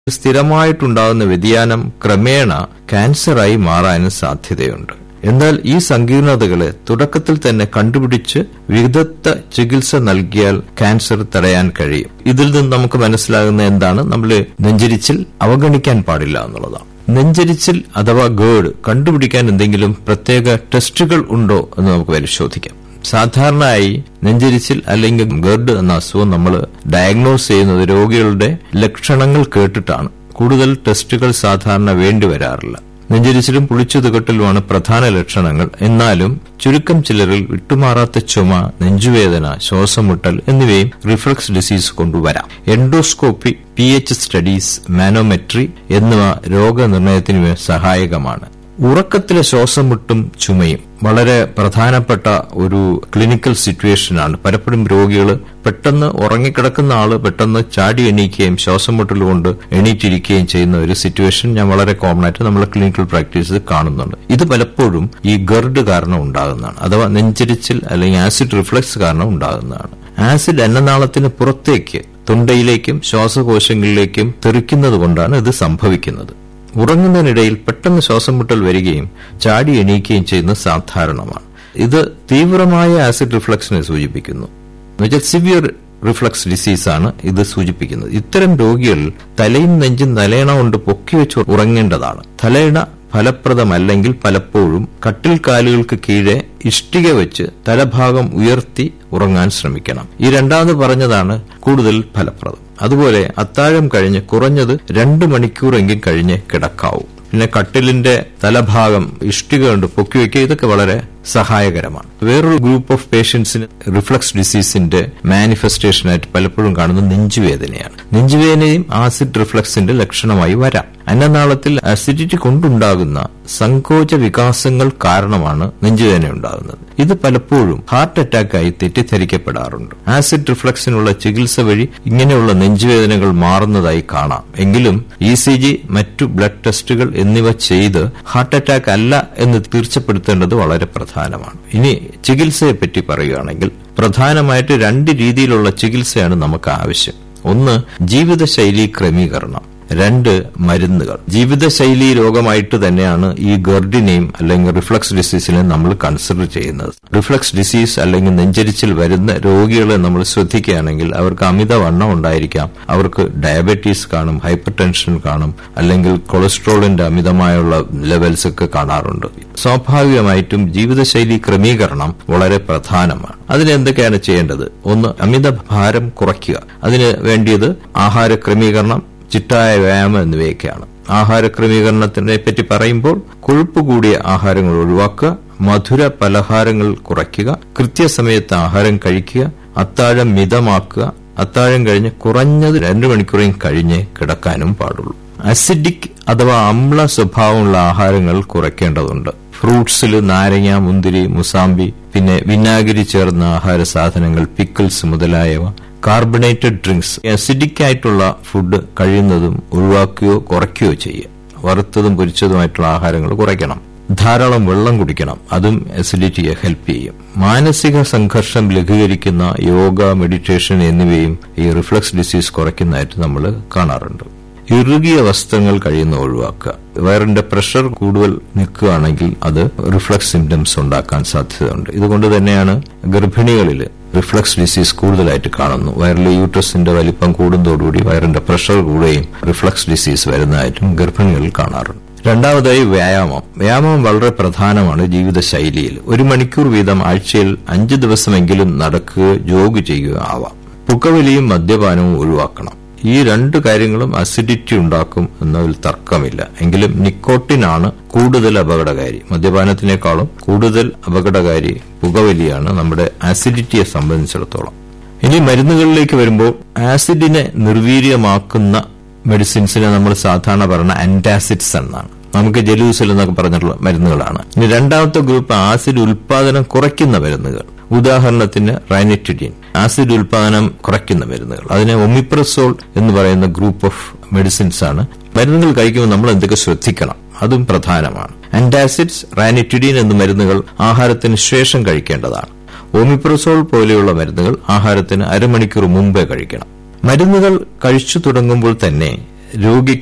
സ്ഥിരമായിട്ടുണ്ടാകുന്ന വ്യതിയാനം ക്രമേണ ക്യാൻസറായി മാറാനും സാധ്യതയുണ്ട് എന്നാൽ ഈ സങ്കീർണതകളെ തുടക്കത്തിൽ തന്നെ കണ്ടുപിടിച്ച് വിദഗ്ധ ചികിത്സ നൽകിയാൽ ക്യാൻസർ തടയാൻ കഴിയും ഇതിൽ നിന്ന് നമുക്ക് മനസ്സിലാകുന്ന എന്താണ് നമ്മൾ നെഞ്ചരിച്ചിൽ അവഗണിക്കാൻ പാടില്ല എന്നുള്ളതാണ് നെഞ്ചരിച്ചിൽ അഥവാ ഗേഡ് കണ്ടുപിടിക്കാൻ എന്തെങ്കിലും പ്രത്യേക ടെസ്റ്റുകൾ ഉണ്ടോ എന്ന് നമുക്ക് പരിശോധിക്കാം സാധാരണയായി നെഞ്ചരിച്ചിൽ അല്ലെങ്കിൽ ഗർഡ് എന്ന അസുഖം നമ്മൾ ഡയഗ്നോസ് ചെയ്യുന്നത് രോഗികളുടെ ലക്ഷണങ്ങൾ കേട്ടിട്ടാണ് കൂടുതൽ ടെസ്റ്റുകൾ സാധാരണ വേണ്ടിവരാറില്ല നെഞ്ചരിച്ചിലും പുളിച്ചു തുകട്ടലുമാണ് പ്രധാന ലക്ഷണങ്ങൾ എന്നാലും ചുരുക്കം ചിലരിൽ വിട്ടുമാറാത്ത ചുമ നെഞ്ചുവേദന ശ്വാസമുട്ടൽ എന്നിവയും റിഫ്ലക്സ് ഡിസീസ് കൊണ്ടുവരാം endoscopy P H studies manometry എന്നിവ രോഗനിർണയത്തിന് സഹായകമാണ് ഉറക്കത്തിലെ ശ്വാസം മുട്ടും ചുമയും വളരെ പ്രധാനപ്പെട്ട ഒരു ക്ലിനിക്കൽ സിറ്റുവേഷനാണ് പലപ്പോഴും രോഗികൾ പെട്ടെന്ന് ഉറങ്ങിക്കിടക്കുന്ന ആള് പെട്ടെന്ന് ചാടി എണീക്കുകയും ശ്വാസം മുട്ടൽ കൊണ്ട് എണീറ്റിരിക്കുകയും ചെയ്യുന്ന ഒരു സിറ്റുവേഷൻ ഞാൻ വളരെ കോമൺ ആയിട്ട് നമ്മളെ ക്ലിനിക്കൽ പ്രാക്ടീസിൽ കാണുന്നുണ്ട് ഇത് പലപ്പോഴും ഈ ഗർഡ് കാരണം ഉണ്ടാകുന്നതാണ് അഥവാ നെഞ്ചരിച്ചിൽ അല്ലെങ്കിൽ ആസിഡ് റിഫ്ലക്സ് കാരണം ഉണ്ടാകുന്നതാണ് ആസിഡ് അന്നനാളത്തിന് പുറത്തേക്ക് തൊണ്ടയിലേക്കും ശ്വാസകോശങ്ങളിലേക്കും തെറിക്കുന്നത് കൊണ്ടാണ് ഇത് സംഭവിക്കുന്നത് ഉറങ്ങുന്നതിനിടയിൽ പെട്ടെന്ന് ശ്വാസം മുട്ടൽ വരികയും ചാടി എണീക്കുകയും ചെയ്യുന്നത് സാധാരണമാണ് ഇത് തീവ്രമായ ആസിഡ് റിഫ്ലക്സിനെ സൂചിപ്പിക്കുന്നു എന്നുവെച്ചാൽ സിവിയർ റിഫ്ലക്സ് ഡിസീസാണ് ഇത് സൂചിപ്പിക്കുന്നത് ഇത്തരം രോഗികളിൽ തലയും നെഞ്ചും തലയണ കൊണ്ട് പൊക്കി വെച്ച് ഉറങ്ങേണ്ടതാണ് തലയിണ ഫലപ്രദമല്ലെങ്കിൽ പലപ്പോഴും കട്ടിൽ കാലുകൾക്ക് കീഴെ ഇഷ്ടിക വെച്ച് തലഭാഗം ഉയർത്തി ഉറങ്ങാൻ ശ്രമിക്കണം ഈ രണ്ടാമത് പറഞ്ഞതാണ് കൂടുതൽ ഫലപ്രദം അതുപോലെ അത്താഴം കഴിഞ്ഞ് കുറഞ്ഞത് രണ്ട് മണിക്കൂറെങ്കിലും കഴിഞ്ഞ് കിടക്കാവൂ പിന്നെ കട്ടിലിന്റെ തലഭാഗം ഇഷ്ടിക കൊണ്ട് പൊക്കിവെക്കുക ഇതൊക്കെ വളരെ സഹായകരമാണ് വേറൊരു ഗ്രൂപ്പ് ഓഫ് പേഷ്യൻസിന് റിഫ്ലക്സ് ഡിസീസിന്റെ മാനിഫെസ്റ്റേഷനായിട്ട് പലപ്പോഴും കാണുന്നത് നെഞ്ചുവേദനയാണ് നെഞ്ചുവേദനയും ആസിഡ് റിഫ്ലക്സിന്റെ ലക്ഷണമായി വരാം അന്നനാളത്തിൽ അസിഡിറ്റി കൊണ്ടുണ്ടാകുന്ന സങ്കോച വികാസങ്ങൾ കാരണമാണ് നെഞ്ചുവേദന ഉണ്ടാകുന്നത് ഇത് പലപ്പോഴും ഹാർട്ട് അറ്റാക്കായി തെറ്റിദ്ധരിക്കപ്പെടാറുണ്ട് ആസിഡ് റിഫ്ലക്സിനുള്ള ചികിത്സ വഴി ഇങ്ങനെയുള്ള നെഞ്ചുവേദനകൾ മാറുന്നതായി കാണാം എങ്കിലും ഇ സി ജി മറ്റു ബ്ലഡ് ടെസ്റ്റുകൾ എന്നിവ ചെയ്ത് ഹാർട്ട് അറ്റാക്ക് അല്ല എന്ന് തീർച്ചപ്പെടുത്തേണ്ടത് വളരെ പ്രധാനമാണ് ഇനി ചികിത്സയെ പറ്റി പറയുകയാണെങ്കിൽ പ്രധാനമായിട്ട് രണ്ട് രീതിയിലുള്ള ചികിത്സയാണ് നമുക്ക് ആവശ്യം ഒന്ന് ജീവിതശൈലി ക്രമീകരണം രണ്ട് മരുന്നുകൾ ജീവിതശൈലി രോഗമായിട്ട് തന്നെയാണ് ഈ ഗർഡിനെയും അല്ലെങ്കിൽ റിഫ്ലക്സ് ഡിസീസിനെയും നമ്മൾ കൺസിഡർ ചെയ്യുന്നത് റിഫ്ലക്സ് ഡിസീസ് അല്ലെങ്കിൽ നെഞ്ചരിച്ചിൽ വരുന്ന രോഗികളെ നമ്മൾ ശ്രദ്ധിക്കുകയാണെങ്കിൽ അവർക്ക് അമിതവണ്ണം ഉണ്ടായിരിക്കാം അവർക്ക് ഡയബറ്റീസ് കാണും ഹൈപ്പർ ടെൻഷൻ കാണും അല്ലെങ്കിൽ കൊളസ്ട്രോളിന്റെ അമിതമായുള്ള ലെവൽസ് ഒക്കെ കാണാറുണ്ട് സ്വാഭാവികമായിട്ടും ജീവിതശൈലി ക്രമീകരണം വളരെ പ്രധാനമാണ് അതിന് എന്തൊക്കെയാണ് ചെയ്യേണ്ടത് ഒന്ന് അമിത ഭാരം കുറയ്ക്കുക അതിന് വേണ്ടിയത് ആഹാര ക്രമീകരണം ചിട്ടായ വ്യായാമം എന്നിവയൊക്കെയാണ് ആഹാര ക്രമീകരണത്തിനെ പറ്റി പറയുമ്പോൾ കൊഴുപ്പ് കൂടിയ ആഹാരങ്ങൾ ഒഴിവാക്കുക മധുര പലഹാരങ്ങൾ കുറയ്ക്കുക കൃത്യസമയത്ത് ആഹാരം കഴിക്കുക അത്താഴം മിതമാക്കുക അത്താഴം കഴിഞ്ഞ് കുറഞ്ഞത് രണ്ടു മണിക്കൂറേയും കഴിഞ്ഞ് കിടക്കാനും പാടുള്ളൂ അസിഡിക് അഥവാ അമ്ല സ്വഭാവമുള്ള ആഹാരങ്ങൾ കുറയ്ക്കേണ്ടതുണ്ട് ഫ്രൂട്ട്സിൽ നാരങ്ങ മുന്തിരി മുസാമ്പി പിന്നെ വിനാഗിരി ചേർന്ന ആഹാര സാധനങ്ങൾ പിക്കിൾസ് മുതലായവ കാർബണേറ്റഡ് ഡ്രിങ്ക്സ് അസിഡിക് ആയിട്ടുള്ള ഫുഡ് കഴിയുന്നതും ഒഴിവാക്കുകയോ കുറയ്ക്കുകയോ ചെയ്യുക വറുത്തതും പൊരിച്ചതുമായിട്ടുള്ള ആഹാരങ്ങൾ കുറയ്ക്കണം ധാരാളം വെള്ളം കുടിക്കണം അതും അസിഡിറ്റിയെ ഹെൽപ്പ് ചെയ്യും മാനസിക സംഘർഷം ലഘൂകരിക്കുന്ന യോഗ മെഡിറ്റേഷൻ എന്നിവയും ഈ റിഫ്ലക്സ് ഡിസീസ് കുറയ്ക്കുന്നതായിട്ട് നമ്മൾ കാണാറുണ്ട് ഇറുകിയ വസ്ത്രങ്ങൾ കഴിയുന്ന ഒഴിവാക്കുക വയറിന്റെ പ്രഷർ കൂടുതൽ നിൽക്കുകയാണെങ്കിൽ അത് റിഫ്ലക്സ് സിംറ്റംസ് ഉണ്ടാക്കാൻ സാധ്യതയുണ്ട് ഇതുകൊണ്ട് തന്നെയാണ് ഗർഭിണികളിൽ റിഫ്ലക്സ് ഡിസീസ് കൂടുതലായിട്ട് കാണുന്നു വയറിലെ യൂട്രസിന്റെ വലിപ്പം കൂടുന്നതോടുകൂടി വയറിന്റെ പ്രഷർ കൂടുകയും റിഫ്ലക്സ് ഡിസീസ് വരുന്നതായിട്ടും ഗർഭിണികളിൽ കാണാറുണ്ട് രണ്ടാമതായി വ്യായാമം വ്യായാമം വളരെ പ്രധാനമാണ് ജീവിതശൈലിയിൽ ഒരു മണിക്കൂർ വീതം ആഴ്ചയിൽ അഞ്ച് ദിവസമെങ്കിലും നടക്കുക ജോഗ് ചെയ്യുക ആവാം പുകവലിയും മദ്യപാനവും ഒഴിവാക്കണം ഈ രണ്ട് കാര്യങ്ങളും അസിഡിറ്റി ഉണ്ടാക്കും എന്നതിൽ തർക്കമില്ല എങ്കിലും നിക്കോട്ടിനാണ് കൂടുതൽ അപകടകാരി മദ്യപാനത്തിനേക്കാളും കൂടുതൽ അപകടകാരി പുകവലിയാണ് നമ്മുടെ അസിഡിറ്റിയെ സംബന്ധിച്ചിടത്തോളം ഇനി മരുന്നുകളിലേക്ക് വരുമ്പോൾ ആസിഡിനെ നിർവീര്യമാക്കുന്ന മെഡിസിൻസിനെ നമ്മൾ സാധാരണ പറയുന്ന ആന്റാസിഡ്സ് എന്നാണ് നമുക്ക് ജലൂസിൽ എന്നൊക്കെ പറഞ്ഞിട്ടുള്ള മരുന്നുകളാണ് ഇനി രണ്ടാമത്തെ ഗ്രൂപ്പ് ആസിഡ് ഉൽപാദനം കുറയ്ക്കുന്ന മരുന്നുകൾ ഉദാഹരണത്തിന് റൈനറ്റിഡിൻ ആസിഡ് ഉൽപാദനം കുറയ്ക്കുന്ന മരുന്നുകൾ അതിനെ ഒമിപ്രസോൾ എന്ന് പറയുന്ന ഗ്രൂപ്പ് ഓഫ് മെഡിസിൻസ് ആണ് മരുന്നുകൾ കഴിക്കുമ്പോൾ നമ്മൾ എന്തൊക്കെ ശ്രദ്ധിക്കണം അതും പ്രധാനമാണ് ആന്റാസിഡ്സ് റാനിറ്റിഡിൻ എന്ന മരുന്നുകൾ ആഹാരത്തിന് ശേഷം കഴിക്കേണ്ടതാണ് ഓമിപ്രസോൾ പോലെയുള്ള മരുന്നുകൾ ആഹാരത്തിന് അരമണിക്കൂർ മുമ്പേ കഴിക്കണം മരുന്നുകൾ കഴിച്ചു തുടങ്ങുമ്പോൾ തന്നെ രോഗിക്ക്